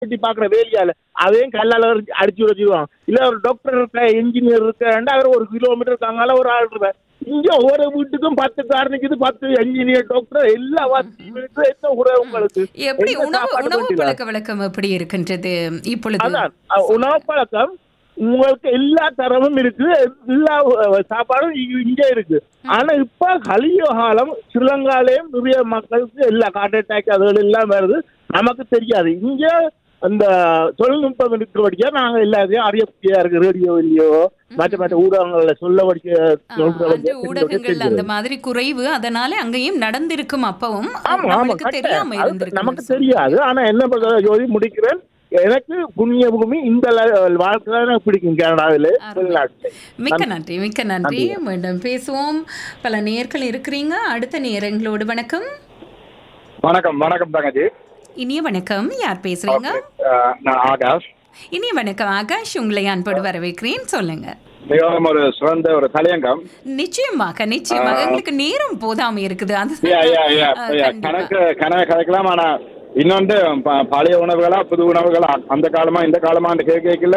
கட்டி பாக்குற வேலையால அதையும் கல்லால அடிச்சு- அடிச்சு வச்சிருவாங்க இல்ல ஒரு டாக்டர் இருக்க இன்ஜினியர் இருக்க அவர் ஒரு கிலோமீட்டர் இருக்காங்களா ஒரு ஆள் இருப்பேன் இங்க ஒவ்வொரு வீட்டுக்கும் பத்து கார் நிக்குது பத்து இன்ஜினியர் டாக்டர் எல்லா வசதியும் இருக்கு என்ன கூட உங்களுக்கு எப்படி என்ன உணவு சாப்பாடு உணவு பண்றீங்க? பழக்க வழக்கம் எப்படி இருக்கின்றது இப்பொழுது அதான் அஹ், உணவு பழக்கம் உங்களுக்கு எல்லா தரமும் இருக்கு எல்லா அஹ், சாப்பாடும் இ- இங்க இருக்கு ஆனா இப்ப கலிய காலம் ஸ்ரீலங்காலயும் நிறைய மக்களுக்கு எல்லா ஹார்ட் அட்டாக் அதுகள் எல்லாம் வருது நமக்கு தெரியாது இங்க அந்த தொழில்நுட்பம் இருக்கிறபடியா நாங்க எல்லாத்தையும் அறியக்கூடியா இருக்கு ரேடியோவிலேயோ மற்ற மற்ற ஊடகங்கள்ல சொல்ல படிக்க ஆ, சொல்றபடியா அன்று ஊடகங்கள் அந்த தெரிஞ்சது. மாதிரி குறைவு அதனால அங்கேயும் நடந்திருக்கும் அப்பவும் ஆமா ஆமா நம்மளுக்கு கரெக்ட். தெரியாம அது இருந்திருக்கும் நமக்கு தெரியாது ஆனா என்ன பண்றது ஜோதி முடிக்கிறேன் எனக்கு புண்ணிய பூமி இந்த ல- வாழ்க்கை தான் எனக்கு பிடிக்கும் கனடாவில வெளிநாட்டுல மிக்க நன்றி மிக்க நன்றி மீண்டும் பேசுவோம் பல நேர்கள் இருக்கிறீங்க அடுத்த நேரங்களோடு வணக்கம் வணக்கம் வணக்கம் தங்கச்சி இனிய வணக்கம் யார் பேசுறீங்க அஹ் நான் ஆகாஷ் இனிய வணக்கம் ஆகாஷ் உங்களை அன்போடு வரவேற்கிறேன் சொல்லுங்க மிகவும் ஒரு சிறந்த ஒரு தலையங்கம் நிச்சயமாக நிச்சயமாக எங்களுக்கு நேரம் போதாம இருக்குது அது Yeah, yeah, yeah, ஆ, yeah. கண்டிப்பா. கணக்கு கணக்கு கதைக்கலாம் ஆனா இன்னொன்று ப- பழைய உணவுகளா புது உணவுகளா அந்த காலமா இந்த காலமான்னு கேட்கல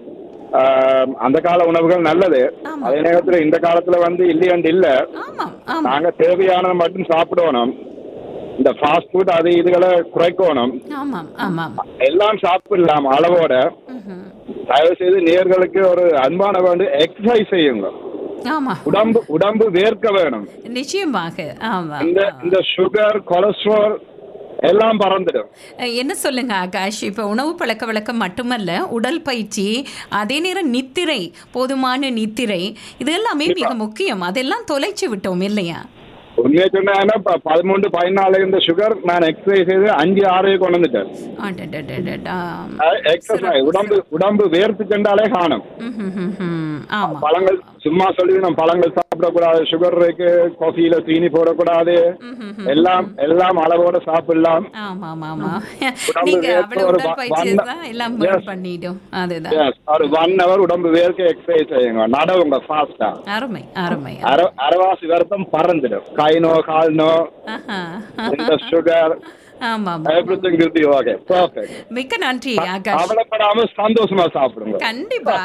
அந்த கால உணவுகள் நல்லது ஆமா. அதே நேரத்துல இந்த காலத்துல வந்து இல்லையாண்டு இல்ல ஆமாம் ஆமாம் நாங்க தேவையானதை மட்டும் சாப்பிடணும் இந்த ஃபாஸ்ட் ஃபுட் அது இதுகளை குறைக்கணும் ஆமாம் ஆமாம் எல்லாம் சாப்பிடலாம் அளவோட ம்ஹும். தயவு செய்து நேர்களுக்கு ஒரு அன்பான வந்து எக்ஸசைஸ் செய்யுங்க ஆமா உடம்பு உடம்பு வேர்க்க வேணும் நிச்சயமாக ஆமா இந்த இந்த சுகர் கொலஸ்ட்ரால் எல்லாம் பறந்துடும் அஹ், என்ன சொல்லுங்க ஆகாஷ் இப்போ உணவு பழக்க வழக்கம் மட்டுமல்ல உடல் பயிற்சி அதே நேரம் நித்திரை போதுமான நித்திரை இது எல்லாமே மிக முக்கியம் அதெல்லாம் தொலைச்சு விட்டோம் இல்லையா உண்மையை சொன்னா ப- பதிமூன்று பதினாலு இந்த சுகர் நான் எக்ஸசைஸ் செய்து அஞ்சு ஆறையும் கொண்டு வந்துட்டேன் அடடடடடா. எக்ஸசைஸ் உடம்பு உடம்பு வேர்த்து சென்றாலே காணும் ம்ஹும்ஹும். ஆமா பழங்கள் சும்மா சொல்லி நம்ம பழங்கள் சாப்பிடக்கூடாது சுகர் இருக்கு காஃபியில சீனி போடக்கூடாது ம்ஹும்ஹும். எல்லாம் எல்லாம் அளவோட சாப்பிடலாம் ஆமா ஆமா ஆமா உடம்பு நீங்க வேர்க்க அவ்வளவு ஒரு உடல் வ- பயிற்சி வண்ண- தான் எல்லாம் Yes. burn பண்ணிடும் அதுதான் Yes, ஒரு ஒன் ஹவர் உடம்பு வேர்க்க எக்ஸசைஸ் செய்யுங்க நடவுங்க ஃபாஸ்டா அருமை அருமை அரை அரைவாசி வருத்தம் பறந்துடும் கை நோ கால் நோ ஆஹா. இந்த சுகர் ஆமா ஆமா everything will be okay perfect மிக்க நன்றி ஆகாஷ் கவலைப்படாம சந்தோஷமா சாப்பிடுங்க கண்டிப்பா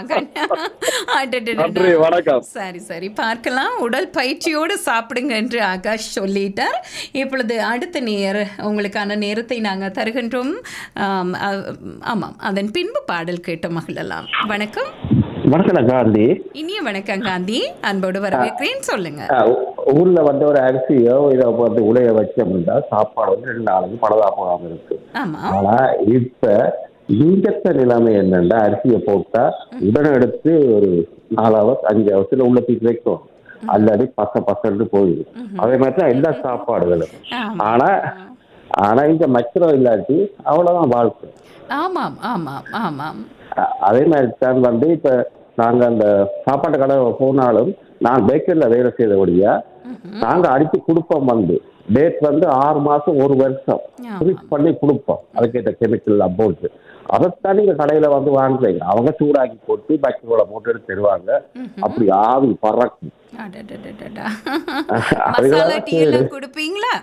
அடடடடா. நன்றி வணக்கம் சரி சரி பார்க்கலாம் உடல் பயிற்சியோடு சாப்பிடுங்க என்று ஆகாஷ் சொல்லிட்டார் இப்பொழுது அடுத்த நேர் உங்களுக்கான நேரத்தை நாங்கள் தருகின்றோம் ஆம், அ- ஆமாம் அதன் பின்பு பாடல் கேட்டு மகிழலாம் வணக்கம் வணக்கம் காந்தி இனிய வணக்கம் காந்தி அன்போடு வரவேற்கிறேன் சொல்லுங்க அஹ் ஊ- ஊர்ல வந்து ஒரு அரிசியோ இதை வந்து உலைய வச்சோம்னா சாப்பாடு வந்து ரெண்டு நாளைக்கு பழுதா போகாம இருக்கு ஆமா ஆனா இப்ப இங்கத்த நிலைமை என்னன்னா அரிசியை போட்டா உடனே எடுத்து ஒரு நாலு ஹவர்ஸ் அஞ்சு ஹவர்ஸ்ல உள்ள தூக்கி வைக்கும் அல்லது பச பசன்னு போயிடும் அதே மாதிரி தான் எல்லா சாப்பாடுகளும் ஆமா ஆனா ஆனா இங்க மக்கிரம் இல்லாட்டி அவ்வளவுதான் வாழ்க்கை ஆமாம் ஆமாம் ஆமாம் அ- அதே மாதிரி தான் வந்து இப்ப நாங்க அந்த சாப்பாட்டு கடை போனாலும் நான் பேக்கரியில வேலை செய்தபடியா நாங்க அடிச்சு கொடுப்போம் வந்து டேட் வந்து ஆறு மாசம் ஒரு வருஷம் ஆமா. ஃப்ரீஸ் பண்ணி கொடுப்போம் அதுக்கேற்ற கெமிக்கல் போட்டு அதைத்தான் நீங்க கடையில வந்து வாங்குறீங்க அவங்க சூடாக்கி போட்டு பேக்கரியோட போட்டு எடுத்து தருவாங்க அப்படி ஆவி பறக்கும் அடடடடடா. அதுதான் மசாலா டீ எல்லாம் கொடுப்பீங்களா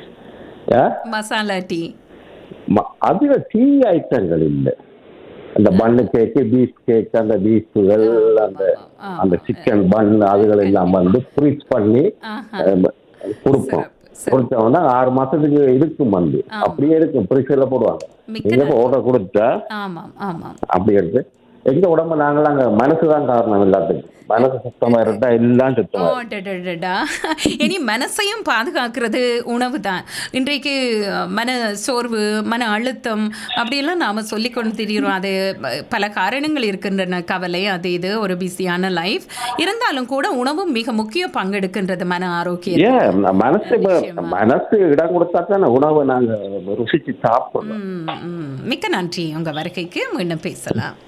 ஏ? மசாலா டீ ம- அதுல டீ ஐட்டங்கள் இல்லை அந்த பண்ணு கேக்கு பீஃப் கேக் அந்த பீஃபுகள் அந்த ஆ. அந்த சிக்கன் பன் அதுகள் எல்லாம் வந்து ஃப்ரீஸ் பண்ணி ஆஹா. அஹ், கொடுப்போம் சிறப்பு, சிறப்பு. கொடுத்தோம்னா ஆறு மாசத்துக்கு இருக்கும் வந்து ஆமா. அப்படியே இருக்கும் ஃப்ரீசர்ல போடுவாங்க மிக்க நீங்க நன்றி. ஆர்டர் கொடுத்தா ஆமாம் ஆமாம் அப்படி எடுத்து எங்க உடம்பு நாங்களாம் அங்க மனசு தான் காரணம் எல்லாத்துக்கும் மனசு சுத்தமா இருந்தா எல்லாம் சுத்தமா இருக்கும். அடடடடா. இனி மனசையும் பாதுகாக்கிறது உணவு தான் இன்றைக்கு அஹ், மன சோர்வு மன அழுத்தம் அப்படியெல்லாம் நாம் சொல்லிக்கொண்டு திரிகிறோம் அது ப- பல காரணங்கள் இருக்கின்றன கவலை அது இது ஒரு பிஸியான லைஃப் இருந்தாலும் கூட உணவும் மிக முக்கிய பங்கெடுக்கின்றது மன ஆரோக்கியம் ஏன் ம- மனசு இப்ப- நிச்சயமா. மனசு இடம் கொடுத்தா தானே உணவை நாங்க ருசிச்சு சாப்பிடணும் ம், ம். மிக்க நன்றி உங்க வருகைக்கு மீண்டும் பேசலாம்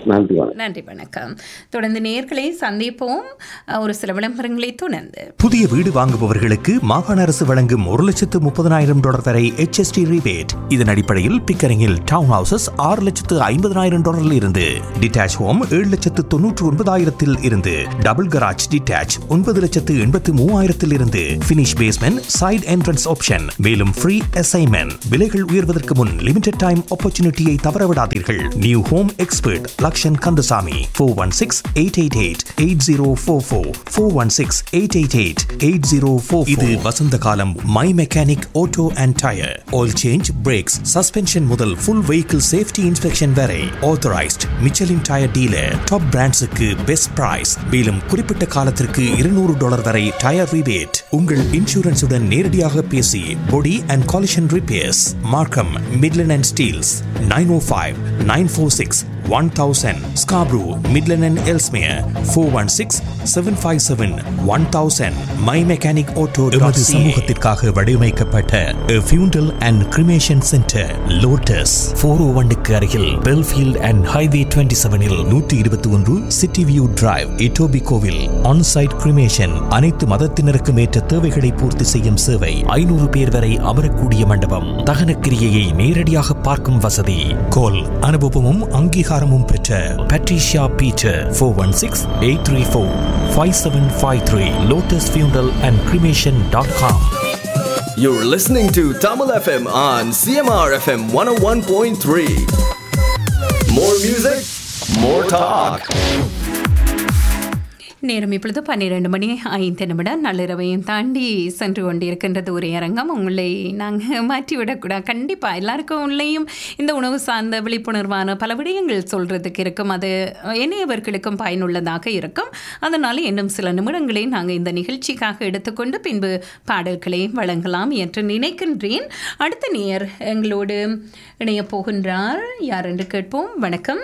நன்றி வணக்கம் நன்றி வணக்கம் தொடர்ந்து நேர்களை சந்திப்போம் அஹ், ஒரு சில விளம்பரங்களை தொடர்ந்து புதிய வீடு வாங்குபவர்களுக்கு மாகாண அரசு வழங்கும் ஒரு லட்சத்து முப்பதனாயிரம் டாலர் வரை HST rebate இதன் அடிப்படையில் பிக்கரிங்கில் டவுன் ஹவுசஸ் ஆறு லட்சத்து ஐம்பதனாயிரம் டாலரில் இருந்து டிட்டாச் ஹோம் ஏழு லட்சத்து தொன்னூற்று ஒன்பதாயிரத்தில் இருந்து டபுள் கராஜ் டிட்டாச் ஒன்பது லட்சத்து எண்பத்து மூவாயிரத்தில் இருந்து finish basement side entrance option மேலும் ஃப்ரீ அசைன்மெண்ட் விலைகள் உயர்வதற்கு முன் லிமிடெட் டைம் ஆப்பர்ச்சுனிட்டியை தவறவிடாதீர்கள் new home expert Lakshan Kandasamy four one six eight eight eight eight zero four four four one six eight eight eight eight zero four இது வசந்த காலம் my mechanic auto and tyre oil change brakes suspension முதல் full vehicle safety inspection வரை authorised Michelin tyre dealer top பிராண்ட்ஸுக்கு best price மேலும் குறிப்பிட்ட காலத்திற்கு இருநூறு டாலர் வரை டயர் ரிபேட் உங்கள் இன்சூரன்ஸுடன் நேரடியாக பேசி body and collision repairs Markham Midland and Steeles nine O five nine four six one thousand Scarborough Midland and Ellesmere four one six seven five seven one thousand my mechanic auto எமது சமூகத்திற்காக வடிவமைக்கப்பட்ட funeral and cremation centre Lotus four O ஒன்னுக்கு அருகில் Belfield and highway twenty செவனில் நூற்றி இருபத்தி ஒன்று city view drive இட்டோபி கோவில் ஆன்சைட் கிரிமேஷன் அனைத்து மதத்தினருக்கும் ஏற்ற தேவைகளை பூர்த்தி செய்யும் சேவை ஐநூறு பேர் வரை அமரக்கூடிய மண்டபம் தகன கிரியையை நேரடியாக பார்க்கும் வசதி கோல் அனுபவமும் அங்கீகாரமும் பெற்ற Patricia Peter four one six eight three four five seven five three Lotus funeral and cremation dot com You're listening to Tamil FM on CMR FM 101.3. More music, more talk. நேரம் இப்பொழுது பன்னிரண்டு மணி ஐந்து நிமிடம் நள்ளிரவையும் தாண்டி சென்று கொண்டிருக்கின்றது ஒரு அரங்கம் உங்களை நாங்கள் மாற்றி விடக்கூடாது கண்டிப்பாக எல்லாருக்கும் உள்ளேயும் இந்த உணவு சார்ந்த விழிப்புணர்வான பல விடயங்கள் சொல்கிறதுக்கு இருக்கும் அது இணையவர்களுக்கும் பயனுள்ளதாக இருக்கும் அதனால் இன்னும் சில நிமிடங்களை நாங்கள் இந்த நிகழ்ச்சிக்காக எடுத்துக்கொண்டு பின்பு பாடல்களை வழங்கலாம் என்று நினைக்கின்றேன் அடுத்த நேர் எங்களோடு இணையப் போகின்றார் யார் என்று கேட்போம் வணக்கம்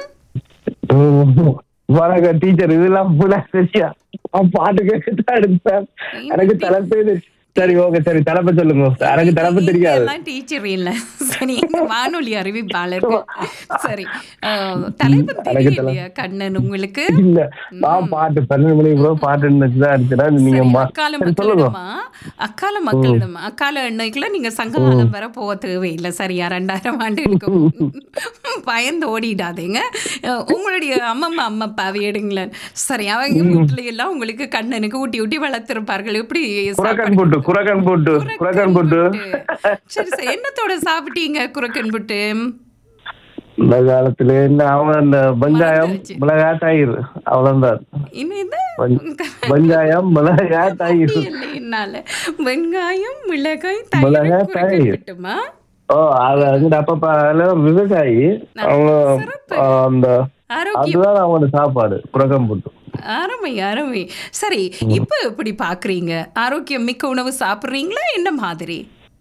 வணக்கம் டீச்சர் இதெல்லாம் புல சரியா அவன் பாட்டு கேட்டுதான் எடுத்தேன் எனக்கு தலைப்பே தெரி- சரி ஓகே சரி தலைப்பை சொல்லுங்க எனக்கு தலைப்பு தெரியாது டீச்சர் இல்ல சரி எங்க வானொலி அறிவிப்பாளர் சரி அஹ், தலைப்பு எனக்கு தெரியலையா கண்ணன் உங்களுக்கு இல்ல நான் பாட்டு பன்னெண்டு மணிக்கு கூட பாட்டு இருந்துச்சுதான் எடுத்துட்டேன் நீங்க சரி, மா- அக்கால சரி, சொல்லுங்க மக்களிடமா அக்கால மக்களிடமா அக்கால எண்ணெய்க்குள்ள நீங்க சங்ககாலம் வர போக தேவையில்லை சரியா ரெண்டாயிரம் ஆண்டு இருக்கும் பயந்து ஓடிடாதீங்க அஹ், உங்களுடைய அம்மம்மா அம்மப்பாவை எடுங்களேன் சரி அவங்க வீட்டுல எல்லாம் உங்களுக்கு கண்ணனுக்கு ஊட்டி ஊட்டி வளர்த்திருப்பார்கள் எப்படி குரக்கன் சாப்பாடு புட்டு குரக்கன் புட்டு குரக்கன் புட்டு சரி சரி என்னத்தோட சாப்பிட்டீங்க குரக்கன் புட்டு இந்த காலத்துல என்ன அவன் அந்த வெங்காயம் மறந்துருச்சு. மிளகாய் தயிர் அவ்வளவுதான் இன்னும் இது வெங்காயம் மிளகாய் தயிர் இல்லை என்னால வெங்காயம் மிளகாய் தயிர் மிளகாய், குரக்கன் தயிர். புட்டுமா ஓ அது அங்கிட்ட அப்பப்பா அதெல்லாம் விவசாயி அவங்க சிறப்பு. ஆ, அந்த ஆரோக்கியம் அதுதான் அவங்களோட சாப்பாடு குரக்கன் புட்டு அருமை அருமை சரி இப்ப எப்படி பாக்குறீங்க ஆரோக்கியம் மிக்க உணவு சாப்பிடுறீங்களா என்ன மாதிரி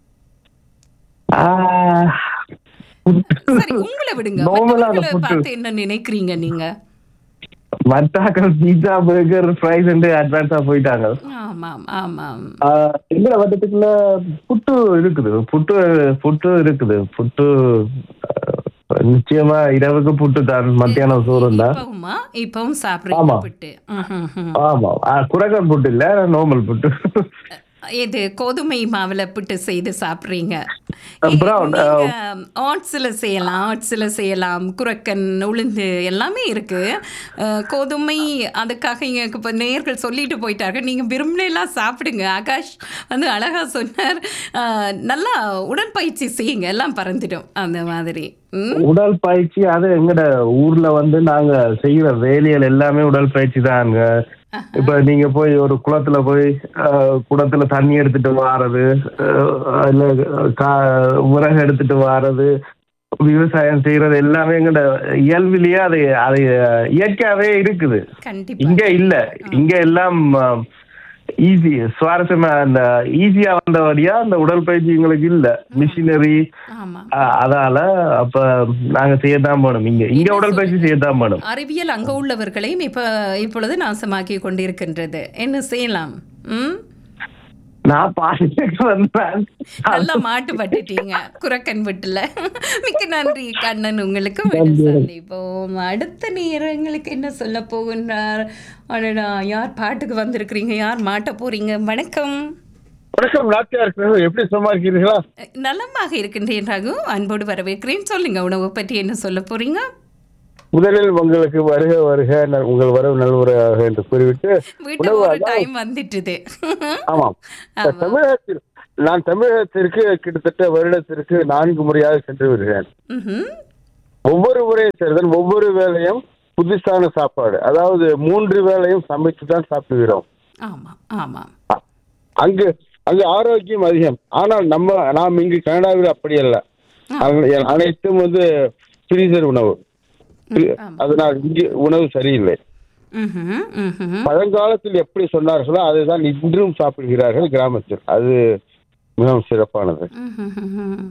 ஆஹ், சரி உங்களை விடுங்க Normal ஆன மற்றவர்களை புட்டு. பார்த்து என்ன நினைக்கிறீங்க நீங்க மத்தாக்கள் பீட்சா பர்கர் ஃப்ரைஸ் அட்வான்ஸா போயிட்டாங்க ஆமாம் ஆமாம் ஆஹ், எங்கட வட்டத்துக்குள்ள புட்டு இருக்குது புட்டு புட்டு இருக்குது புட்டு ஆஹ், நிச்சயமா இரவுக்கு புட்டு தான் மத்தியானம் சோறு தான் இப்பவுமா இப்பவும் சாப்பிடுறீங்க ஆமா. புட்டு ம்ஹும், ம்ஹும். ஆமா ஆஹ், குரக்கன் புட்டு இல்ல நார்மல் புட்டு இது கோதுமை மாவுல புட்டு செய்து சாப்பிடுறீங்க Brown, ஆட்ஸில் செய்யலாம் ஆட்ஸில் செய்யலாம் குரக்கன் உளுந்து எல்லாமே இருக்கு அஹ், கோதுமை அதுக்காக இங்கே இப்போ நேர்கள் சொல்லிட்டு போயிட்டாங்க நீங்கள் விரும்பினெல்லாம் சாப்பிடுங்க ஆகாஷ் வந்து அழகா சொன்னார் அஹ், நல்லா உடற்பயிற்சி செய்யுங்க எல்லாம் பறந்துடும் அந்த மாதிரி ம் உடல் பயிற்சி அது எங்கட ஊர்ல வந்து நாங்க செய்யற வேலைகள் எல்லாமே உடல் பயிற்சி தாங்க இப்ப நீங்க போய் ஒரு குளத்துல போய் அஹ், குளத்துல தண்ணி எடுத்துட்டு வாரது அஹ், இல்ல கா- விறகு எடுத்துட்டு வாரது விவசாயம் செய்யறது எல்லாமே எங்கட இயல்பிலேயே அது அது இயற்கையாவே இருக்குது கண்டிப்பா இங்க இல்ல இங்க எல்லாம் ஈஸி சுவாரஸ்யமா அந்த ஈஸியா வந்தபடியா அந்த உடற்பயிற்சி எங்களுக்கு இல்ல மிஷினரி ஆமா அஹ் அதால அப்ப நாங்க செய்யத்தான் போனோம் இங்க இங்க உடற்பயிற்சி செய்யத்தான் போனோம் அறிவியல் அங்க உள்ளவர்களையும் இப்ப இப்பொழுது நாசமாக்கி கொண்டிருக்கின்றது என்ன செய்யலாம் ம் நான் பாட்டுக்கு வந்தேன் நல்லா மாட்டு பட்டுட்டீங்க குரக்கன் வீட்டுல மிக்க நன்றி கண்ணன் உங்களுக்கு மீண்டும் சந்திப்போம் அடுத்த நேரங்களுக்கு என்ன சொல்ல போகின்றார் அடடா யார் பாட்டுக்கு வந்திருக்கிறீங்க யார் மாட்ட போறீங்க வணக்கம் வணக்கம் நாட்டியார் எப்படி சும்மா இருக்கிறீர்களா நலமாக இருக்கின்றேன் ரகு அன்போடு வரவேற்கிறேன் சொல்லுங்க உணவு பற்றி என்ன சொல்ல போறீங்க முதலில் உங்களுக்கு வருக வருக ந- உங்கள் வரவு நல்வராக என்று கூறிவிட்டு வீட்டுக்கு உணவு ஒரு அதான் டைம் வந்துட்டுது ஆமாம் ஆமா. தமிழகத்தில் நான் தமிழகத்திற்கு கிட்டத்தட்ட வருடத்திற்கு நான்கு முறையாக சென்று வருகிறேன் ம்ஹும். ஒவ்வொரு முறை செல்வதன் ஒவ்வொரு வேளையும் புதுசான சாப்பாடு அதாவது மூன்று வேளையும் சமைத்து தான் சாப்பிடுகிறோம் ஆமா ஆமா அங்கு அங்கு ஆரோக்கியம் அதிகம் ஆனால் நம்ம நாம் இங்கு கனடாவில் அப்படி அல்ல அங்க அனைத்தும் வந்து ஃப்ரீசர் உணவு ஆமா. அதனால் இங்கு உணவு சரியில்லை ம்ஹும், ம்ஹும். பழங்காலத்தில் எப்படி சொன்னார்களோ அதுதான் இன்றும் சாப்பிடுகிறார்கள் கிராமத்தில் அது மிகவும் சிறப்பானது ம்ஹும்.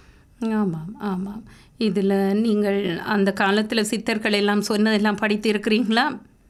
ஆமாம் ஆமாம் இதில் நீங்கள் அந்த காலத்தில் சித்தர்கள் எல்லாம் சொன்னதெல்லாம் படித்து இருக்கிறீங்களா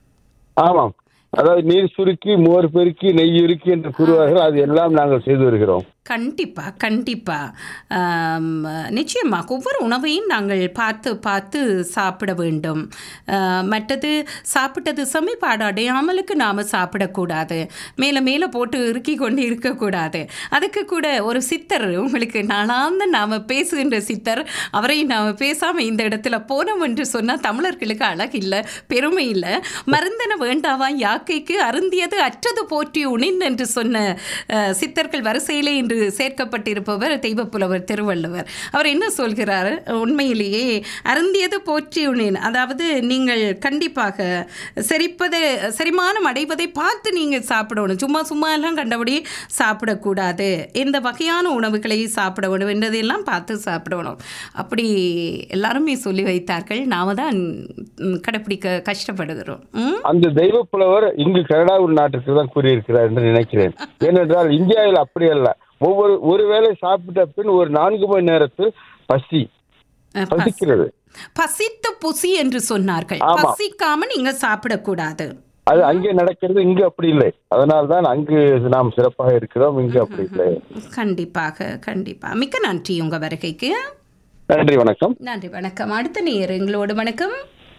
ஆமாம் அதாவது நீர் சுருக்கி மோர் பெருக்கி நெய் உருக்கி என்று கூறுவார்கள் அது எல்லாம் நாங்கள் செய்து வருகிறோம் கண்டிப்பா கண்டிப்பா ஆம், நிச்சயமா ஒவ்வொரு உணவையும் நாங்கள் பார்த்து பார்த்து சாப்பிட வேண்டும் ஆ, மற்றது சாப்பிட்டது சமைப்பாடு அடையாமலுக்கு நாம் சாப்பிடக்கூடாது மேலே மேலே போட்டு இறுக்கி கொண்டு இருக்கக்கூடாது அதுக்கு கூட ஒரு சித்தர் உங்களுக்கு நாளாந்த நாம் பேசுகின்ற சித்தர் அவரை நாம் பேசாமல் இந்த இடத்துல போனோம் என்று சொன்னால் தமிழர்களுக்கு அழகு இல்லை பெருமை இல்லை மருந்தன வேண்டாவா யாக்கைக்கு அருந்தியது அற்றது போற்றி உணின் என்று சொன்ன அஹ், சித்தர்கள் வரிசையிலே இன்று சேர்க்கப்பட்டிருப்பவர் தெய்வப்புலவர் திருவள்ளுவர் அவர் என்ன சொல்கிறார் உண்மையிலேயே அருந்தியது போற்றி உணின் அதாவது நீங்கள் கண்டிப்பாக செரிப்பதை செரிமானம் அடைவதை பார்த்து நீங்கள் சாப்பிடணும் சும்மா சும்மா எல்லாம் கண்டபடி சாப்பிடக்கூடாது இந்த வகையான உணவுகளை சாப்பிட வேண்டும் என்றதையெல்லாம் பார்த்து சாப்பிடணும் அப்படி எல்லாருமே சொல்லி வைத்தார்கள் நாம தான் ம், கடைப்பிடிக்க கஷ்டப்படுகிறோம் ம்? அந்த தெய்வ புலவர் இங்கு கனடாவில் நாட்டிற்கு தான் கூறியிருக்கிறார் என்று நினைக்கிறேன் ஏனென்றால் இந்தியாவில் அப்படி அல்ல ஒவ்வொரு ஒருவேளை சாப்பிட்ட பின் ஒரு நான்கு மணி நேரத்தில் பசி அஹ், பசி- பசிக்கிறது பசித்து புசி என்று சொன்னார்கள் ஆமா. பசிக்காம நீங்க சாப்பிடக்கூடாது அது அங்கே நடக்கிறது இங்கு அப்படி இல்லை அதனால் தான் அங்கு நாம் சிறப்பாக இருக்கிறோம் இங்கு அப்படி இல்லை கண்டிப்பாக கண்டிப்பா மிக்க நன்றி உங்க வருகைக்கு நன்றி வணக்கம் நன்றி வணக்கம் அடுத்த நேர் எங்களோடு வணக்கம்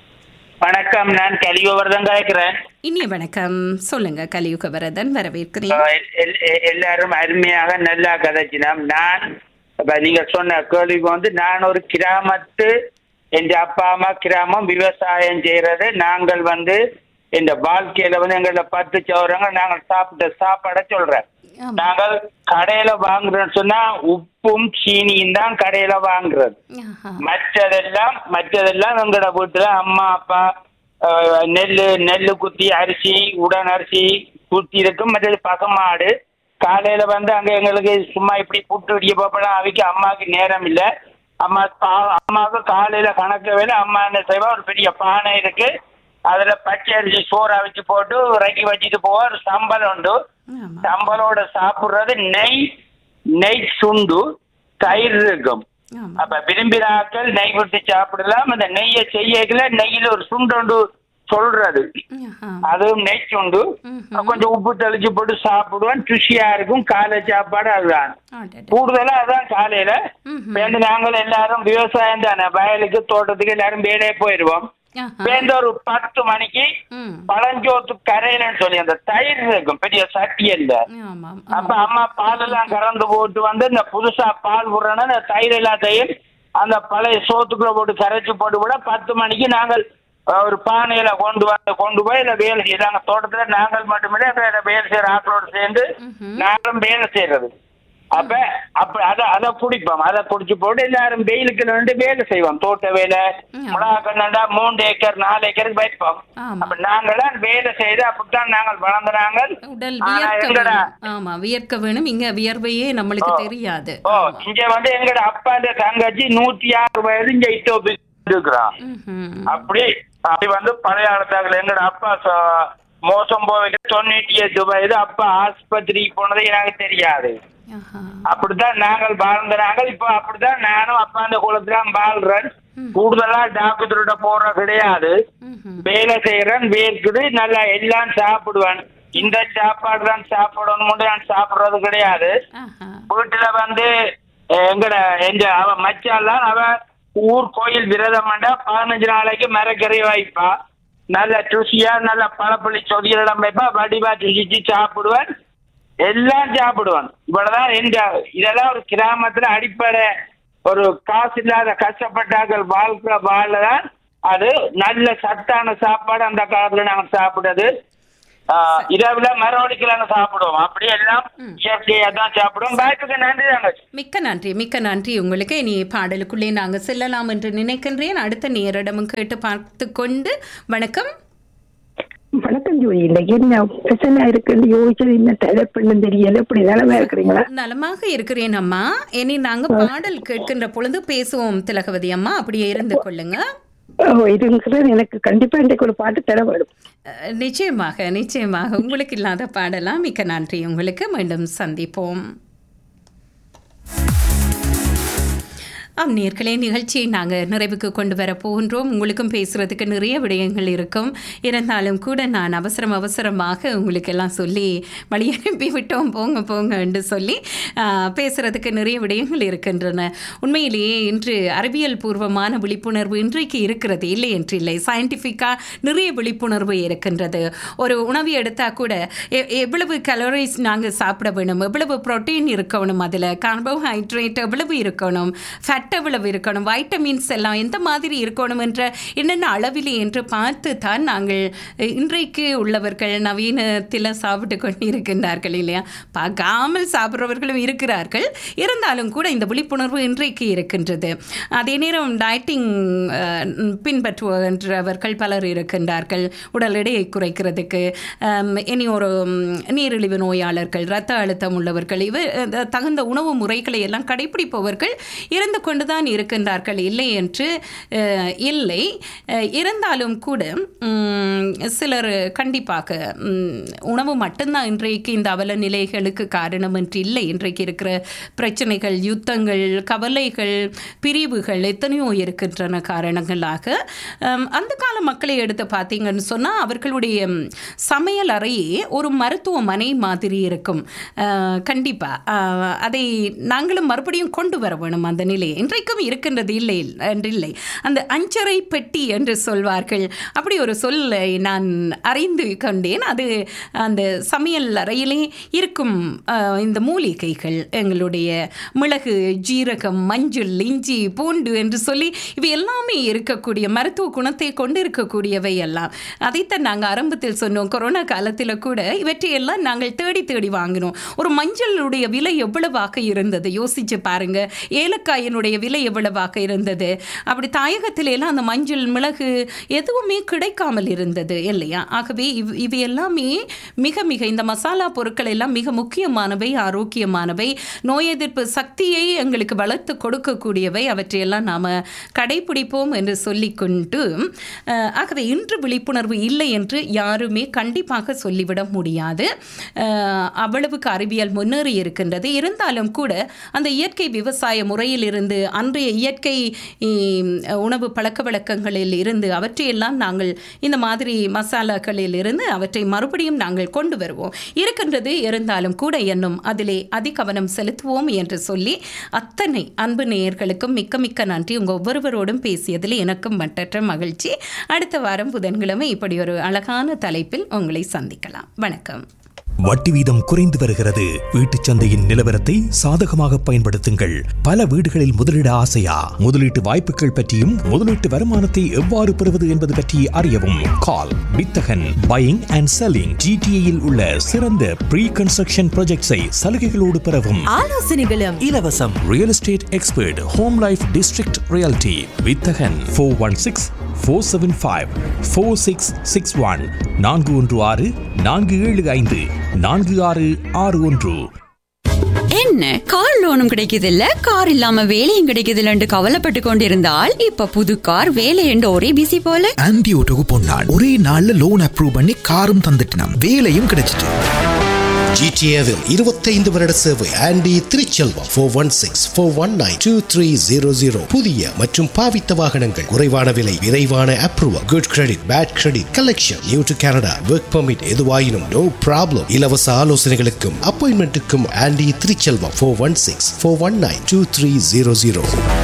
வணக்கம் நான் கலியோவர்தான் கேட்கிறேன் இனிய வணக்கம் சொல்லுங்க கலியுக வரதன் வரவேற்கிறேன் எல்- எல்- எல்- எல்லாரும் அருமையாக நல்லா கதைச்சினோம் நான் இப்ப நீங்க சொன்ன கேள்விக்கு வந்து நான் ஒரு கிராமத்து எங்க அப்பா அம்மா கிராமம் விவசாயம் செய்யறது நாங்கள் வந்து இந்த வாழ்க்கையில வந்து எங்கள பத்து சவரங்க நாங்கள் சாப்பிட்ட சாப்பாடை சொல்றேன் ஆமா. நாங்கள் கடையில வாங்குறோம்னு சொன்னா உப்பும் சீனியும் தான் கடையில வாங்குறது ஆஹா. மற்றதெல்லாம் மற்றதெல்லாம் எங்களோட வீட்டுல அம்மா அப்பா அஹ், நெல்லு நெல்லு குத்தி அரிசி உடன் அரிசி குத்தி இருக்கும் மற்றது பசுமாடு காலையில வந்து அங்க எங்களுக்கு சும்மா இப்படி புட்டு இடியப்பெல்லாம் அவைக்கு அம்மாவுக்கு நேரம் இல்ல அம்மா கா- அம்மாவுக்கு காலையில கணக்கு வேலை அம்மா என்ன செய்வா ஒரு பெரிய பானை இருக்கு அதுல பச்சை அரிசி சோறு அவிச்சு போட்டு இறக்கி வச்சுட்டு போவா ஒரு சம்பளம் உண்டு ஆமா. சம்பளோட சாப்பிடுறது நெய் நெய் சுண்டு தயிர் இருக்கும் ஆமா. அப்ப விரும்பினாக்கள் நெய் விட்டு சாப்பிடலாம் அந்த நெய்யை செய்யல நெய்யில ஒரு சுண்டொண்டு சொல்றது ஆஹா. அதுவும் நெய் சுண்டு ம்ஹும். கொஞ்சம் உப்பு தெளிச்சு போட்டு சாப்பிடுவேன் ருசியா இருக்கும் காலை சாப்பாடு அதுதான் அடடே. கூடுதலா அதான் காலையில ம்ஹும். பேருந்து நாங்கள் எல்லாரும் விவசாயம் தானே வயலுக்கு தோட்டத்துக்கு எல்லாரும் வேலையே போயிடுவோம் ஆஹா. பேருந்து ஒரு பத்து மணிக்கு ம். பழஞ்சோத்து கரையிலன்னு சொல்லி அந்த தயிர் இருக்கும் பெரிய சட்டி இல்ல ஆமாம் அப்ப அம்மா பால் எல்லாம் கறந்து போட்டு வந்து இந்த புதுசா பால் விடுறோன்னா இந்த தயிர் எல்லாத்தையும் அந்த பழைய சோத்துக்குள்ள போட்டு கரைச்சு போட்டு விட பத்து மணிக்கு நாங்கள் அஹ், ஒரு பானையில கொண்டு வந்து கொண்டு போய் இதை வேலை செய்யறாங்க தோட்டத்துல நாங்கள் மட்டுமில்லை வேற வேலை செய்யற ஆட்களோடு சேர்ந்து நாங்களும் வேலை செய்யறது அப்ப அப்ப அத அத குடிப்போம் அதை குடிச்சு போட்டு எல்லாரும் வெயிலுக்கு வந்து வேலை செய்வோம் தோட்ட வேலை ம். மிளகா கண்ணா மூன்று ஏக்கர் நாலு ஏக்கருக்கு வைப்போம் ஆமா. அப்ப நாங்களாம் வேலை செய்து அப்படித்தான் நாங்கள் வளர்ந்துறாங்க உடல் ஆனா வியர்க்க எங்கடா வேணும் ஆமா வியர்க்க வேணும் இங்க வியர்வையே நம்மளுக்கு தெரியாது ஓ இங்க வந்து எங்கட அப்பா தங்கச்சி நூத்தி ஆறு வயது இங்க இட்டோபி இருக்கிறான் ம்ஹும். அப்படி அப்படி வந்து பழைய ஆளத்தாக்கள் எங்கட அப்பா ச- மோசம் போயிட்டு தொண்ணூத்தி எட்டு வயது அப்பா ஆஸ்பத்திரிக்கு போனது எனக்கு தெரியாது ஆஹா. அப்படித்தான் நாங்கள் வாழ்ந்துறாங்க இப்ப அப்படித்தான் நானும் அப்பா அந்த குளத்துல வாழ்றேன் கூடுதலா டாக்டர்கிட்ட போற கிடையாது ம்ஹும். வேலை செய்யறேன் வேர்க்குது நல்லா எல்லாம் சாப்பிடுவேன் இந்த சாப்பாடு தான் சாப்பிடணும் நான் சாப்பிடுறது கிடையாது ஆஹா. வீட்டுல வந்து அஹ், எங்கட எங்க அவ மச்சாலாம் அவ ஊர் கோயில் விரதம் பண்ணா பதினஞ்சு நாளைக்கு மரக்கறி வைப்பா நல்ல ருசியா நல்ல பழப்பள்ளி சொதியிடம் வைப்பா வடிவா ருசிச்சு சாப்பிடுவேன் எல்லாம் சாப்பிடுவான் இவ்வளவுதான் எந்த இதெல்லாம் ஒரு கிராமத்துல அடிப்படை ஒரு காசு இல்லாத கஷ்டப்பட்டார்கள் வாழ்க்கை வாழதான் அது நல்ல சத்தான சாப்பாடு அந்த காலத்துல நாங்க சாப்பிடுறது ஆஹ் இரவுல மரவடிக்கலாங்க சாப்பிடுவோம் அப்படி எல்லாம் இயற்கையா தான் சாப்பிடுவோம் பாய்ப்புக்கு நன்றி தாங்க மிக்க நன்றி மிக்க நன்றி உங்களுக்கு இனி பாடலுக்குள்ளே நாங்கள் செல்லலாம் என்று நினைக்கின்றேன் அடுத்த நேரிடமும் கேட்டு பார்த்து கொண்டு வணக்கம் வணக்கம் ஜோதி இன்னைக்கு என்ன பிரச்சனை இருக்குன்னு யோசிச்சது என்ன தலைப்புன்னு தெரியல இப்படி நிலைமை இருக்கிறீங்களா நலமாக இருக்கிறேன் அம்மா இனி நாங்க பாடல் கேட்கின்ற பொழுது பேசுவோம் திலகவதி அம்மா அப்படியே இருந்து கொள்ளுங்க ஓ, இதுங்கிறது எனக்கு கண்டிப்பா இன்றைக்கு ஒரு பாட்டு தர வரும் அஹ், நிச்சயமாக நிச்சயமாக உங்களுக்கு இல்லாத பாடலாம் மிக்க நன்றி உங்களுக்கு மீண்டும் சந்திப்போம் ஆம் நேர்களே நிகழ்ச்சியை நாங்கள் நிறைவுக்கு கொண்டு வர போகின்றோம் உங்களுக்கும் பேசுகிறதுக்கு நிறைய விடயங்கள் இருக்கும் இருந்தாலும் கூட நான் அவசரம் அவசரமாக உங்களுக்கு எல்லாம் சொல்லி வழி அனுப்பி விட்டோம் போங்க போங்க என்று சொல்லி ஆஹ், பேசுறதுக்கு நிறைய விடயங்கள் இருக்கின்றன உண்மையிலேயே இன்று அறிவியல் பூர்வமான விழிப்புணர்வு இன்றைக்கு இருக்கிறது இல்லை என்று இல்லை சயின்டிஃபிக்காக நிறைய விழிப்புணர்வு இருக்கின்றது ஒரு உணவு எடுத்தால் கூட எ- எவ்வளவு கலோரிஸ் நாங்கள் சாப்பிட வேணும் எவ்வளவு புரோட்டீன் இருக்கணும் அதில் கார்போஹைட்ரேட் எவ்வளவு இருக்கணும் ஃபேட் எவ்வளவு இருக்கணும் வைட்டமின்ஸ் எல்லாம் எந்த மாதிரி இருக்கணும் என்ற என்னென்ன அளவிலே என்று பார்த்து தான் நாங்கள் அஹ், இன்றைக்கு உள்ளவர்கள் நவீனத்தில் சாப்பிட்டு கொண்டு இருக்கின்றார்கள் இல்லையா பார்க்காமல் சாப்பிட்றவர்களும் இருக்கிறார்கள் இருந்தாலும் கூட இந்த விழிப்புணர்வு இன்றைக்கு இருக்கின்றது அதே நேரம் டயட்டிங் பின்பற்றுகின்றவர்கள் பலர் இருக்கின்றார்கள் உடல் எடையை குறைக்கிறதுக்கு அம், இனி ஒரு ம், நீரிழிவு நோயாளர்கள் இரத்த அழுத்தம் உள்ளவர்கள் இவர் அஹ், தகுந்த உணவு முறைகளை எல்லாம் கடைபிடிப்பவர்கள் இருந்து கொண்டுதான் இருக்கின்றார்கள் இல்லை என்று அஹ், இல்லை அஹ், இருந்தாலும் கூட ம், சிலர் கண்டிப்பாக ம், உணவு மட்டும்தான் இன்றைக்கு இந்த அவல நிலைகளுக்கு காரணம் என்று இல்லை இன்றைக்கு இருக்கிற பிரச்சனைகள் யுத்தங்கள் கவலைகள் பிரிவுகள் எத்தனையோ இருக்கின்றன காரணங்களாக அம், அந்த கால மக்களை எடுத்து பார்த்தீங்கன்னு சொன்னால் அவர்களுடைய ம், சமையல் அறையே ஒரு மருத்துவமனை மாதிரி இருக்கும் கண்டிப்பாக அதை நாங்களும் மறுபடியும் கொண்டு வர வேணும் அந்த நிலையை இன்றைக்கும் இருக்கின்றது இல்லை என்று இல்லை அந்த அஞ்சரை பெட்டி என்று சொல்வார்கள் அப்படி ஒரு சொல்லை நான் அறிந்து கொண்டேன் அது அந்த சமையல் அறையிலே இருக்கும் அஹ், இந்த மூலிகைகள் எங்களுடைய மிளகு ஜீரகம் மஞ்சள் இஞ்சி பூண்டு என்று சொல்லி இவை எல்லாமே இருக்கக்கூடிய மருத்துவ குணத்தை கொண்டு இருக்கக்கூடியவை எல்லாம் அதைத்தான் நாங்கள் ஆரம்பத்தில் சொன்னோம் கொரோனா காலத்தில் கூட இவற்றையெல்லாம் நாங்கள் தேடி தேடி வாங்கினோம் ஒரு மஞ்சளுடைய விலை எவ்வளவாக இருந்தது யோசிச்சு பாருங்க ஏலக்காயினுடைய விலை எவ்வளவாக இருந்தது அப்படி தாயகத்தில எல்லாம் அந்த மஞ்சள் மிளகு எதுவுமே கிடைக்காமல் இருந்தது இல்லையா ஆகவே இவ் இவை எல்லாமே மிக மிக இந்த மசாலா பொருட்கள் எல்லாம் மிக முக்கியமானவை ஆரோக்கியமானவை நோய் எதிர்ப்பு சக்தியை எங்களுக்கு வளர்த்து கொடுக்கக்கூடியவை அவற்றையெல்லாம் நாம் கடைபிடிப்போம் என்று சொல்லிக்கொண்டு அஹ், ஆகவே இன்று விழிப்புணர்வு இல்லை என்று யாருமே கண்டிப்பாக சொல்லிவிட முடியாது அஹ், அவ்வளவுக்கு அறிவியல் முன்னேறி இருக்கின்றது இருந்தாலும் கூட அந்த இயற்கை விவசாய முறையிலிருந்து அன்றைய இயற்கை ம், உணவு பழக்க வழக்கங்களில் இருந்து அவற்றையெல்லாம் நாங்கள் இந்த மாதிரி மசாலாக்களில் இருந்து அவற்றை மறுபடியும் நாங்கள் கொண்டு வருவோம் இருக்கின்றது இருந்தாலும் கூட என்னும் அதிலே அதிகவனம் செலுத்துவோம் என்று சொல்லி அத்தனை அன்பு நேயர்களுக்கும் மிக்க மிக்க நன்றி உங்கள் ஒவ்வொருவரோடும் பேசியதில் எனக்கும் மட்டற்ற மகிழ்ச்சி அடுத்த வாரம் புதன்கிழமை இப்படி ஒரு அழகான தலைப்பில் உங்களை சந்திக்கலாம் வணக்கம் வட்டி வீதம் குறைந்து வருகிறது வீட்டுச் சந்தையின் நிலவரத்தை சாதகமாக பயன்படுத்துங்கள் பல வீடுகளில் முதலீட ஆசையா முதலீட்டு வாய்ப்புகள் பற்றியும் முதலீட்டு வருமானத்தை எவ்வாறு பெறுவது என்பது பற்றி அறியவும் கால் வித்தகன் பையிங் அண்ட் செல்லிங் ஜிடிஏயில் உள்ள சிறந்த ப்ரீ கன்ஸ்ட்ரக்ஷன் ப்ராஜெக்ட்ஸை சலுகைகளோடு பெறவும் ஆலோசனைகளும் இலவசம் real estate expert home life district realty Vithagan four one six four seven five four six six one நான்கு ஒன்று ஆறு நான்கு ஏழு ஐந்து நான்கு ஆறு ஆறு ஒன்று என்ன கார் லோனும் கிடைக்குது இல்ல கார் இல்லாம வேலையும் கிடைக்குது இல்லன்னு கவலைப்பட்டு கொண்டிருந்தால் இப்ப புது கார் வேலை என்று ஒரே பிசி போல ஆன்டி ஓட்டோக்கு பொன்னாள் ஒரே நாள்ல லோன் அப்ரூவ் பண்ணி காரும் தந்துட்டினாம் வேலையும் கிடைச்சிட்டு ஜிடிஏவில் இருபத்தைந்து வருட சேவை Andy Thiruchelvam four one six four one nine two three zero zero புதிய மற்றும் பாவித்த வாகனங்கள் குறைவான விலை விரைவான approval good credit bad credit collection new to Canada work permit எதுவாயினும் நோ ப்ராப்ளம் இலவச ஆலோசனைகளுக்கும் அப்பாயின்மெண்ட்டுக்கும் Andy Thiruchelvam four one six four one nine two three zero zero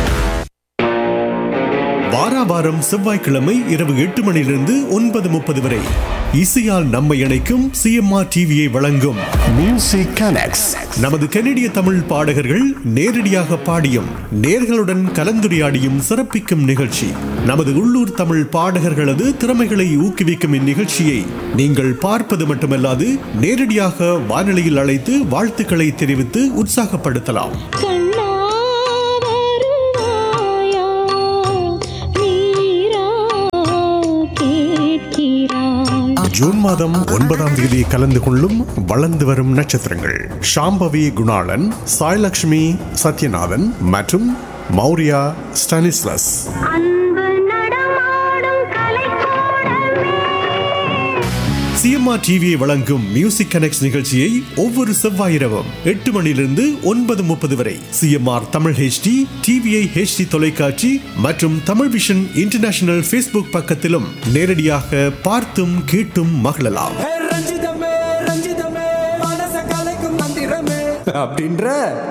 வாராவாரம் செவ்வாய்க்கிழமை இரவு எட்டு மணியிலிருந்து ஒன்பது முப்பது வரை இசையால் நம்மை இணைக்கும் சிஎம்ஆர் டிவியை வழங்கும் மியூசிக் கனெக்ட்ஸ் நமது கனடிய தமிழ் பாடகர்கள் நேரடியாக பாடியும் நேர்களுடன் கலந்துரையாடியும் சிறப்பிக்கும் நிகழ்ச்சி நமது உள்ளூர் தமிழ் பாடகர்களது திறமைகளை ஊக்குவிக்கும் இந்நிகழ்ச்சியை நீங்கள் பார்ப்பது மட்டுமல்லாது நேரடியாக வானொலியில் அழைத்து வாழ்த்துக்களை தெரிவித்து உற்சாகப்படுத்தலாம் ஜூன் மாதம் ஒன்பதாம் தேதி கலந்து கொள்ளும் வளர்ந்து வரும் நட்சத்திரங்கள் ஷாம்பவி குணாளன் சாய்லக்ஷ்மி சத்யநாதன் மற்றும் மௌரியா ஸ்டானிஸ்லஸ் சிஎம்ஆர் டிவியை வழங்கும் மியூசிக் கனெக்ட் நிகழ்ச்சியை ஒவ்வொரு செவ்வாய் இரவும் எட்டு மணியிலிருந்து ஒன்பது முப்பது வரை CMR Tamil HD TVI HD தொலைக்காட்சி மற்றும் தமிழ் விஷன் இன்டர்நேஷனல் ஃபேஸ்புக் பக்கத்திலும் நேரடியாக பார்த்தும் கேட்டும் மகிழலாம் அப்படின்ற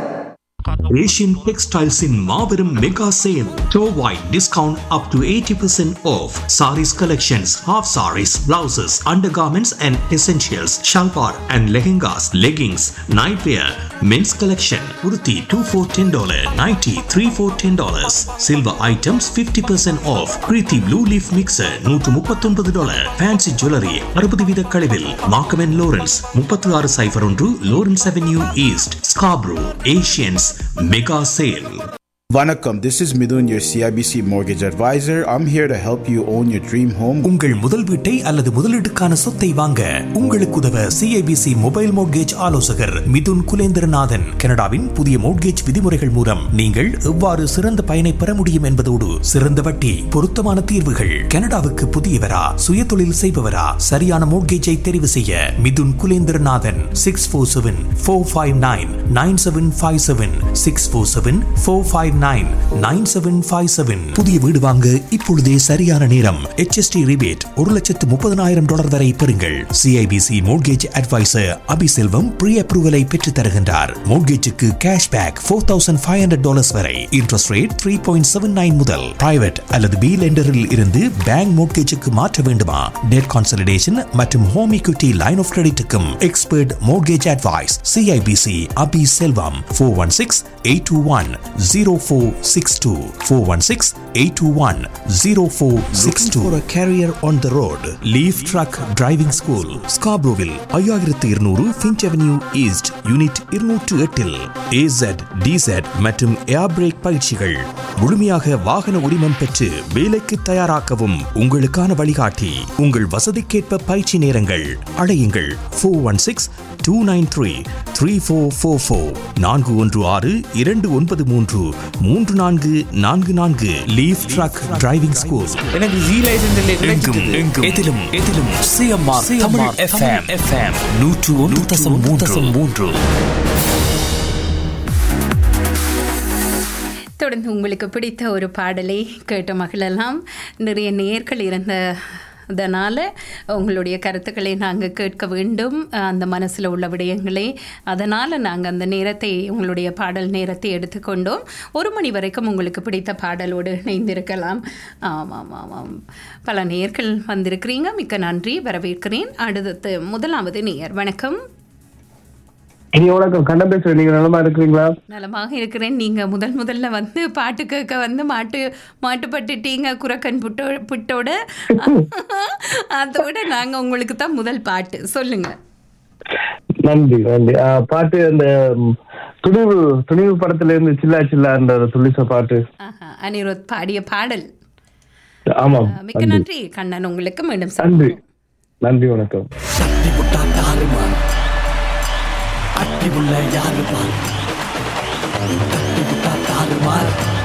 ஏஷியன் டெக்ஸ்டைல்ஸின் மாபெரும் மெகா சேல் டோவாய் discount up to eighty percent off saris collections half saris blouses undergarments and essentials salwar and lehengas leggings night wear men's collection உருத்தி two four ten dollar ninety three four ten dollars silver items fifty percent off Preethi blue leaf mixture நூற்று முப்பத்தொன்பது dollar fancy jewellery அறுபது வீத கழிவில் மார்க்கமென் Lawrence முப்பத்தி ஆறு cipher ஒன்று Lawrence avenue east Scarborough Asians mega sale Vanakkam, this is Midun, your CIBC mortgage advisor. I'm here to help you own your dream home. உங்கள் முதல் வீட்டை அல்லது முதலீட்டுக்கான சொத்தை வாங்க உங்களுக்கு உதவ சிஐபிசி மொபைல் மோட்கேஜ் ஆலோசகர் மிதுன் குலேந்திரநாதன் கனடாவின் புதிய மோட்கேஜ் விதிமுறைகள் மூலம் நீங்கள் எவ்வாறு சிறந்த பயனை பெற முடியும் என்பதோடு சிறந்த வட்டி பொருத்தமான தீர்வுகள் கனடாவுக்கு புதியவரா சுய தொழில் செய்பவரா சரியான மோட்கேஜை தெரிவு செய்ய Mithun Kulendranathan six four seven four five nine nine seven five seven six four seven four five nine nine seven five seven புதிய வீடு வாங்க இப்பொழுதே சரியான நேரம் HST ரிபேட் ஒரு லட்சத்து முப்பதனாயிரம் டாலர் வரை பெறுங்கள் CIBC mortgage advisor Abiselvam pre அப்ரூவலை பெற்று தருகின்றார் மோட்கேஜுக்கு cash back four thousand five hundred dollars வரை interest rate three point seven nine முதல் பிரைவேட் அல்லது பி லெண்டரில் இருந்து பேங்க் மோட்கேஜுக்கு மாற்ற வேண்டுமா டெட் கான்சலிடேஷன் மற்றும் ஹோம் equity லைன் ஆஃப் கிரெடிட்டுக்கும் expert mortgage advice CIBC Abi Selvam four one six eight two one zero four six two four one six eight two one zero four six two career on the road leave truck driving school ஸ்காப்ரோவில் ஐயாயிரத்து இருநூறு Finch avenue east unit இருநூற்று எட்டில் ஏசட் டிசெட் மற்றும் ஏர் break பயிற்சிகள் முழுமையாக வாகன உரிமம் பெற்று வேலைக்கு தயாராக்கவும் உங்களுக்கான வழிகாட்டி உங்கள் வசதிக்கேற்ப பயிற்சி நேரங்கள் அழையுங்கள் four one six two nine three three four four four நான்கு ஒன்று ஆறு இரண்டு ஒன்பது மூன்று மூன்று நான்கு நான்கு நான்கு லீவ் ட்ரக் டிரைவிங் ஸ்கூல் எனக்கு ஜி லைசன்ஸ் எங்கும் எங்கும் எதிலும் எதிலும் சிஎம்ஆர் தமிழ் எஃப்எம் எஃப்எம் நூற்று ஒன்று தசம் மூன்று மூன்று தொடர்ந்து உங்களுக்கு பிடித்த ஒரு பாடலை கேட்டு மகிழலாம் நிறைய நேர்கள் இருந்த அதனால் உங்களுடைய கருத்துக்களை நாங்கள் கேட்க வேண்டும் அந்த மனசில் உள்ள விடயங்களை அதனால் நாங்கள் அந்த நேரத்தை உங்களுடைய பாடல் நேரத்தை எடுத்துக்கொண்டோம் ஒரு மணி வரைக்கும் உங்களுக்கு பிடித்த பாடலோடு இணைந்திருக்கலாம் ஆமாம் ஆமாம் பல நேர்கள் வந்திருக்கிறீங்க மிக்க நன்றி வரவேற்கிறேன் அடுத்து முதலாவது நேயர் வணக்கம் இனி வணக்கம் கண்ண பேசுறேன் நீங்க நலமா இருக்கிறீங்களா நலமாக இருக்கிறேன் நீங்க முதல் முதல்ல வந்து பாட்டு கேட்க வந்து மாட்டு மாட்டுப்பட்டுட்டீங்க குரக்கன் புட்டோ புட்டோட அதோட நாங்க உங்களுக்கு தான் முதல் பாட்டு சொல்லுங்க நன்றி நன்றி ஆ, பாட்டு அந்த ம், துணிவு துணிவு படத்துல இருந்து சில்லா சில்லா அந்த துளிச பாட்டு ஆஹா, அனிருத் பாடிய பாடல் ஆமாம் மிக்க நன்றி நன்றி கண்ணன் உங்களுக்கு மீண்டும் நன்றி நன்றி வணக்கம் அட்டி உள்ள யாரு பார் தட்டி விட்டா தாறு மாறு